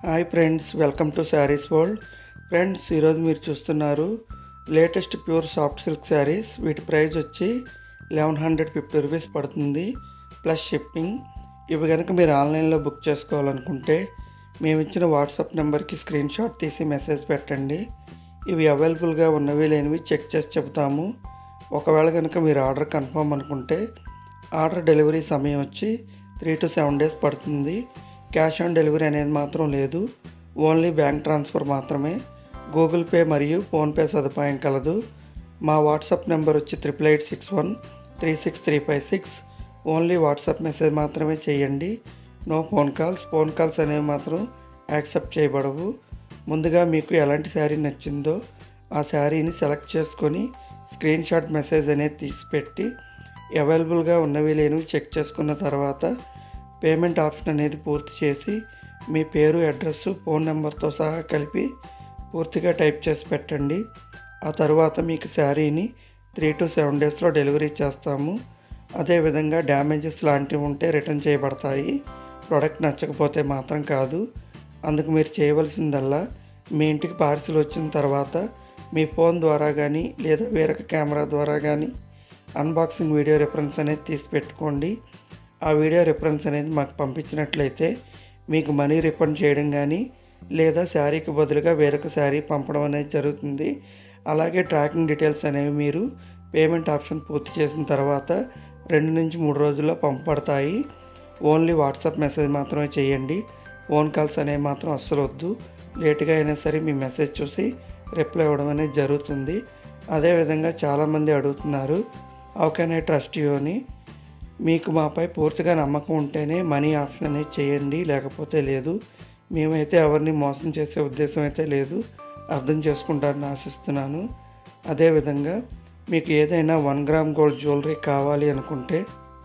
hi friends welcome to saris world friends ఈరోజు మీరు చూస్తున్నారు latest pure soft silk saris వీటి ప్రైస్ వచ్చి లెవెన్ హండ్రెడ్ ఫిఫ్టీ రూపీస్ పడుతుంది ప్లస్ షిప్పింగ్ ఇవి కనుక మీరు ఆన్లైన్లో బుక్ చేసుకోవాలనుకుంటే మేము ఇచ్చిన వాట్సాప్ నెంబర్కి స్క్రీన్ షాట్ తీసి మెసేజ్ పెట్టండి ఇవి అవైలబుల్గా ఉన్నవి లేనివి చెక్ చేసి చెబుతాము ఒకవేళ కనుక మీరు ఆర్డర్ కన్ఫర్మ్ అనుకుంటే ఆర్డర్ డెలివరీ సమయం వచ్చి త్రీ టు సెవెన్ డేస్ పడుతుంది క్యాష్ ఆన్ డెలివరీ అనేది మాత్రం లేదు ఓన్లీ బ్యాంక్ ట్రాన్స్ఫర్ మాత్రమే గూగుల్ పే మరియు ఫోన్పే సదుపాయం కలదు మా వాట్సాప్ నెంబర్ వచ్చి triple eight six one three six three five six only WhatsApp message మాత్రమే చేయండి no phone calls phone calls అనేవి మాత్రం యాక్సెప్ట్ చేయబడవు ముందుగా మీకు ఎలాంటి శారీ నచ్చిందో ఆ శారీని సెలెక్ట్ చేసుకొని స్క్రీన్ షాట్ మెసేజ్ అనేది తీసి పెట్టి అవైలబుల్గా ఉన్నవి లేనివి చెక్ చేసుకున్న తర్వాత పేమెంట్ ఆప్షన్ అనేది పూర్తి చేసి మీ పేరు అడ్రస్ ఫోన్ నెంబర్తో సహా కలిపి పూర్తిగా టైప్ చేసి పెట్టండి ఆ తర్వాత మీకు శారీని త్రీ టు సెవెన్ డేస్లో డెలివరీ చేస్తాము అదేవిధంగా డ్యామేజెస్ లాంటివి ఉంటే రిటర్న్ చేయబడతాయి ప్రోడక్ట్ నచ్చకపోతే మాత్రం కాదు అందుకు మీరు చేయవలసిందల్లా మీ ఇంటికి పార్సిల్ వచ్చిన తర్వాత మీ ఫోన్ ద్వారా కానీ లేదా వేరొక కెమెరా ద్వారా కానీ అన్బాక్సింగ్ వీడియో రిఫరెన్స్ అనేది తీసి పెట్టుకోండి ఆ వీడియో రిఫరెన్స్ అనేది మాకు పంపించినట్లయితే మీకు మనీ రిఫండ్ చేయడం కానీ లేదా శారీకి బదులుగా వేరొక శారీ పంపడం అనేది జరుగుతుంది అలాగే ట్రాకింగ్ డీటెయిల్స్ అనేవి మీరు పేమెంట్ ఆప్షన్ పూర్తి చేసిన తర్వాత రెండు నుంచి మూడు రోజుల్లో పంపబడతాయి ఓన్లీ వాట్సాప్ మెసేజ్ మాత్రమే చేయండి ఫోన్ కాల్స్ అనేవి మాత్రం అస్సలు వద్దు లేట్గా అయినా సరే మీ మెసేజ్ చూసి రిప్లై ఇవ్వడం అనేది జరుగుతుంది అదేవిధంగా చాలామంది అడుగుతున్నారు how can I trust you అని మీకు మాపై పూర్తిగా నమ్మకం ఉంటేనే మనీ ఆప్షన్ అనేది చేయండి లేకపోతే లేదు మేమైతే ఎవరిని మోసం చేసే ఉద్దేశం అయితే లేదు అర్థం చేసుకుంటారని ఆశిస్తున్నాను అదేవిధంగా మీకు ఏదైనా వన్ గ్రామ్ గోల్డ్ జ్యువెలరీ కావాలి అనుకుంటే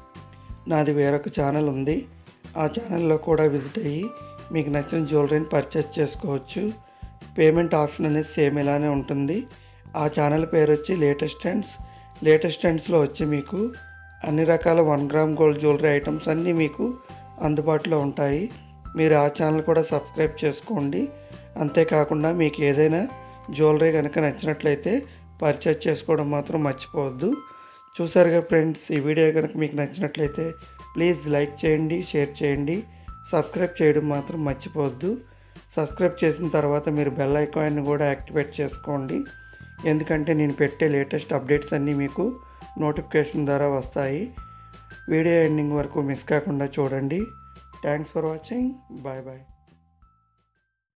నాది వేరొక ఛానల్ ఉంది ఆ ఛానల్లో కూడా విజిట్ అయ్యి మీకు నచ్చిన జ్యువెలరీని పర్చేస్ చేసుకోవచ్చు పేమెంట్ ఆప్షన్ అనేది సేమ్ ఇలానే ఉంటుంది ఆ ఛానల్ పేరు వచ్చి లేటెస్ట్ ట్రెండ్స్ లేటెస్ట్ ట్రెండ్స్లో వచ్చి మీకు అన్ని రకాల one gram gold jewellery items అన్నీ మీకు అందుబాటులో ఉంటాయి మీరు ఆ ఛానల్ కూడా సబ్స్క్రైబ్ చేసుకోండి అంతేకాకుండా మీకు ఏదైనా జ్యువెలరీ కనుక నచ్చినట్లయితే పర్చేజ్ చేసుకోవడం మాత్రం మర్చిపోవద్దు చూసారుగా ఫ్రెండ్స్ ఈ వీడియో కనుక మీకు నచ్చినట్లయితే ప్లీజ్ లైక్ చేయండి షేర్ చేయండి సబ్స్క్రైబ్ చేయడం మాత్రం మర్చిపోవద్దు సబ్స్క్రైబ్ చేసిన తర్వాత మీరు బెల్ ఐకాన్ని కూడా యాక్టివేట్ చేసుకోండి ఎందుకంటే నేను పెట్టే లేటెస్ట్ అప్డేట్స్ అన్నీ మీకు నోటిఫికేషన్ ద్వారా వస్తాయి వీడియో ఎండింగ్ వరకు మిస్ కాకుండా చూడండి thanks for watching bye bye